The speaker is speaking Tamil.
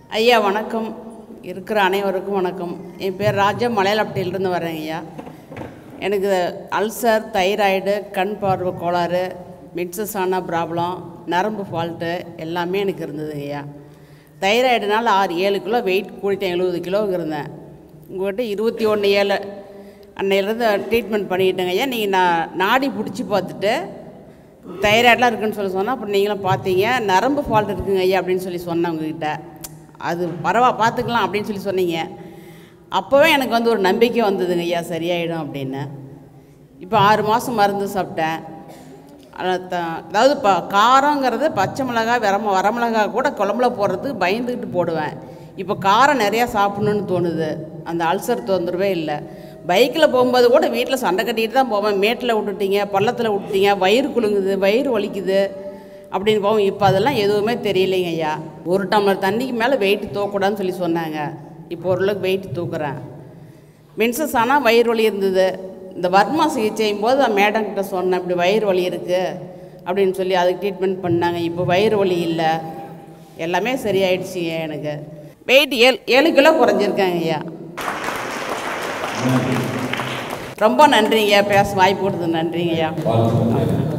ஐயா வணக்கம் இருக்கிற அனைவருக்கும் வணக்கம் என் பேர் ராஜா மலையாளப்பட்டியிலிருந்து வரேன் ஐயா எனக்கு அல்சர் தைராய்டு கண் பார்வை கோளாறு மிட்சஸ் ஆன ப்ராப்ளம் நரம்பு ஃபால்ட்டு எல்லாமே எனக்கு இருந்தது ஐயா தைராய்டுனால ஆறு ஏழு கிலோ வெயிட் கூட்டிட்டேன் எழுபது கிலோ இருந்தேன் உங்கள்கிட்ட இருபத்தி ஒன்று ஏழு அன்னையிலேருந்து ட்ரீட்மெண்ட் பண்ணிக்கிட்டேங்க ஐயா நீங்கள் நான் நாடி பிடிச்சி பார்த்துட்டு தைராய்டெலாம் இருக்குன்னு சொல்லி சொன்னால் அப்புறம் நீங்களும் பார்த்தீங்க நரம்பு ஃபால்ட் இருக்குங்க ஐயா அப்படின்னு சொல்லி சொன்னேன் உங்ககிட்ட அது பரவா பார்த்துக்கலாம் அப்படின்னு சொல்லி சொன்னீங்க அப்போவே எனக்கு வந்து ஒரு நம்பிக்கை வந்ததுங்க ஐயா சரியாயிடும் அப்படின்னு இப்போ ஆறு மாதம் மருந்து சாப்பிட்டேன் ஆனா த- அதாவது ப காரங்கிறது பச்சை மிளகாய் வரம வரமிளகா கூட குழம்புல போடுறதுக்கு பயந்துக்கிட்டு போடுவேன் இப்போ காரம் நிறையா சாப்பிடணுன்னு தோணுது அந்த அல்சர் தொந்தரவே இல்லை பைக்கில் போகும்போது கூட வீட்டில் சண்டை கட்டிட்டு தான் போவேன் மேட்டில் விட்டுட்டீங்க பள்ளத்தில் விட்டுட்டீங்க வயிறு குலுங்குது வயிறு வலிக்குது அப்படின்னு போவோம் இப்போ அதெல்லாம் எதுவுமே தெரியலைங்க ஐயா ஒரு டம்ளர் தண்ணிக்கு மேலே வெயிட் தூக்கக்கூடாதுன்னு சொல்லி சொன்னாங்க இப்போ ஓரளவுக்கு வெயிட் தூக்குறேன் மென்சஸ் ஆனால் வயிறு வலி இருந்தது இந்த வர்மா சிகிச்சை செய்யும் போது நான் மேடம் கிட்ட சொன்னேன் இப்படி வயிறு வலி இருக்குது அப்படின்னு சொல்லி அதுக்கு ட்ரீட்மெண்ட் பண்ணாங்க இப்போ வயிறு வலி இல்லை எல்லாமே சரியாயிடுச்சுங்க எனக்கு வெயிட் ஏழு ஏழு கிலோ குறைஞ்சிருக்கேங்க ஐயா ரொம்ப நன்றிங்க பேச வாய்ப்பு கொடுத்தது நன்றிங்க ஐயா வாழ்த்துக்கள்